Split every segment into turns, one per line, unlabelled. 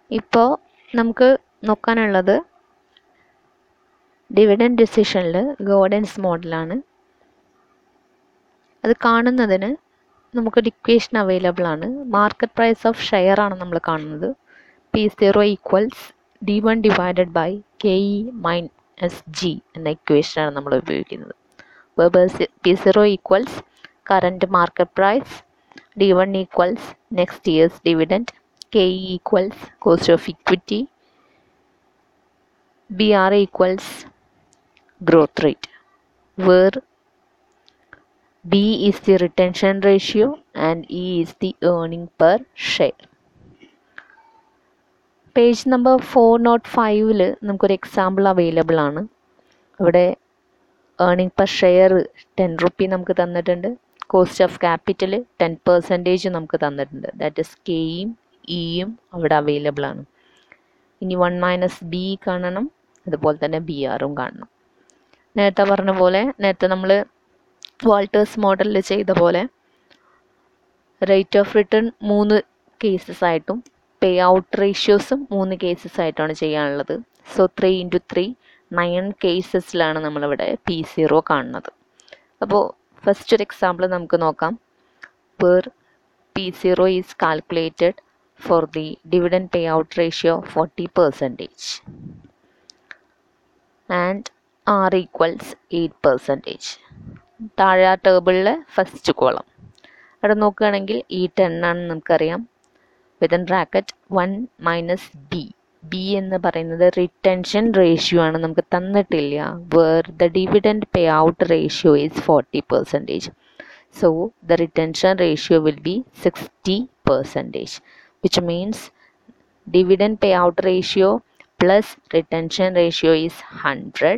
ഇപ്പോൾ നമുക്ക് നോക്കാനുള്ളത് dividend ഡിസിഷനിൽ Gordon's മോഡലാണ് അത് കാണുന്നതിന് നമുക്കൊരു ഇക്വേഷൻ അവൈലബിൾ ആണ് മാർക്കറ്റ് പ്രൈസ് ഓഫ് ഷെയർ ആണ് നമ്മൾ കാണുന്നത് P zero equals D one divided by K E minus G എന്ന ഇക്വേഷനാണ് നമ്മൾ ഉപയോഗിക്കുന്നത് P zero equals current market price D one equals next year's dividend K E equals cost of equity B R equals growth rate where B is the retention ratio and E is the earning per share. Page number four nought ഫൈവിൽ നമുക്കൊരു example available ആണ് ഇവിടെ earning per share ten rupee നമുക്ക് തന്നിട്ടുണ്ട് cost of capital ten percentage നമുക്ക് തന്നിട്ടുണ്ട് that is കെയും ഇയും അവിടെ അവൈലബിൾ ആണ് ഇനി വൺ മൈനസ് ബി കാണണം അതുപോലെ തന്നെ ബി ആറും കാണണം നേരത്തെ പറഞ്ഞ പോലെ നേരത്തെ നമ്മൾ വാൾട്ടേഴ്സ് മോഡലിൽ ചെയ്ത പോലെ റേറ്റ് ഓഫ് റിട്ടേൺ മൂന്ന് കേസസ് ആയിട്ടും പേ ഔട്ട് റേഷ്യോസും മൂന്ന് കേസസ് ആയിട്ടാണ് ചെയ്യാനുള്ളത് so three into three nine കേസസിലാണ് നമ്മളിവിടെ പി സീറോ കാണുന്നത് അപ്പോൾ ഫസ്റ്റ് ഒരു എക്സാമ്പിൾ നമുക്ക് നോക്കാം per P zero is calculated for the dividend pay out ratio forty percentage and R equals eight percentage താഴെ ആ ടേബിളിലെ ഫസ്റ്റ് കോളം അവിടെ നോക്കുകയാണെങ്കിൽ ഈ ടെൻ ആണെന്ന് നമുക്കറിയാം within bracket one minus B B എന്ന് പറയുന്നത് റിട്ടൻഷൻ റേഷ്യോ ആണ് നമുക്ക് തന്നിട്ടില്ല where the dividend pay out ratio is forty percentage so the retention ratio will be sixty percentage which means dividend pay out ratio plus retention ratio is 100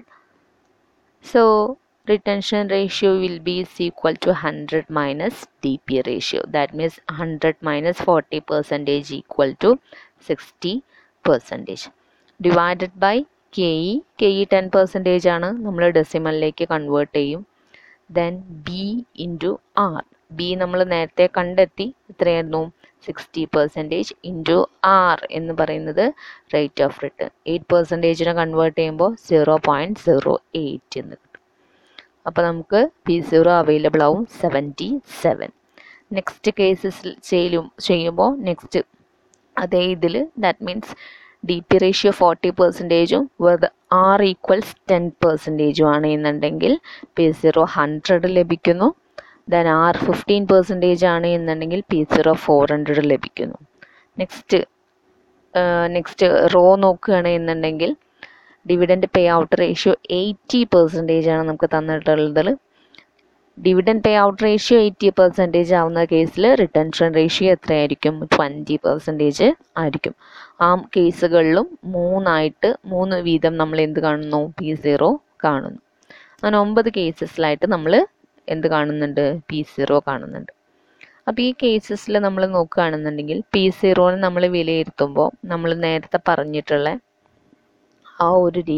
so retention ratio will be is equal to 100 minus dp ratio that means 100 minus 40 percentage equal to 60 percentage divided by ke ke 10 percentage ആണ് നമ്മൾ ഡെസിമലിലേക്ക് convert ചെയ്യും then B into R B നമ്മൾ നേരത്തെ കണ്ടെത്തി എത്രയായിരുന്നു sixty percentage into R എന്ന് പറയുന്നത് റേറ്റ് ഓഫ് റിട്ടേൺ എയ്റ്റ് പെർസെൻറ്റേജിനെ കൺവേർട്ട് ചെയ്യുമ്പോൾ സീറോ പോയിൻറ്റ് സീറോ എയ്റ്റ് എന്ന് കിട്ടും അപ്പോൾ നമുക്ക് പി സീറോ അവൈലബിൾ ആവും സെവൻറ്റി സെവൻ നെക്സ്റ്റ് കേസസ് ചെയ്യും ചെയ്യുമ്പോൾ നെക്സ്റ്റ് അതേ ഇതിൽ that means D P ratio forty പെർസെൻറ്റേജും വെറുതെ ആർ ഈക്വൽസ് ടെൻ പെർസെൻറ്റേജും ആണ് എന്നുണ്ടെങ്കിൽ പി സീറോ ഹൺഡ്രഡ് ലഭിക്കുന്നു ദെൻ ആർ ഫിഫ്റ്റീൻ പെർസെൻറ്റേജ് ആണ് എന്നുണ്ടെങ്കിൽ പി സീറോ ഫോർ ഹൺഡ്രഡ് ലഭിക്കുന്നു നെക്സ്റ്റ് നെക്സ്റ്റ് റോ നോക്കുകയാണ് എന്നുണ്ടെങ്കിൽ dividend pay out ratio eighty percentage ആണ് നമുക്ക് തന്നിട്ടുള്ളത് dividend pay out ratio eighty percentage ആവുന്ന കേസിൽ റിട്ടൻഷൻ റേഷ്യോ എത്രയായിരിക്കും ട്വൻറ്റി പെർസെൻറ്റേജ് ആയിരിക്കും ആ കേസുകളിലും മൂന്നായിട്ട് മൂന്ന് വീതം നമ്മൾ എന്ത് കാണുന്നു പി സീറോ കാണുന്നു അങ്ങനെ ഒമ്പത് കേസസിലായിട്ട് നമ്മൾ എന്ത് കാണുന്നുണ്ട് പി സീറോ കാണുന്നുണ്ട് അപ്പോൾ ഈ കേസസിൽ നമ്മൾ നോക്കുകയാണെന്നുണ്ടെങ്കിൽ പി സീറോനെ നമ്മൾ വിലയിരുത്തുമ്പോൾ നമ്മൾ നേരത്തെ പറഞ്ഞിട്ടുള്ള ആ ഒരു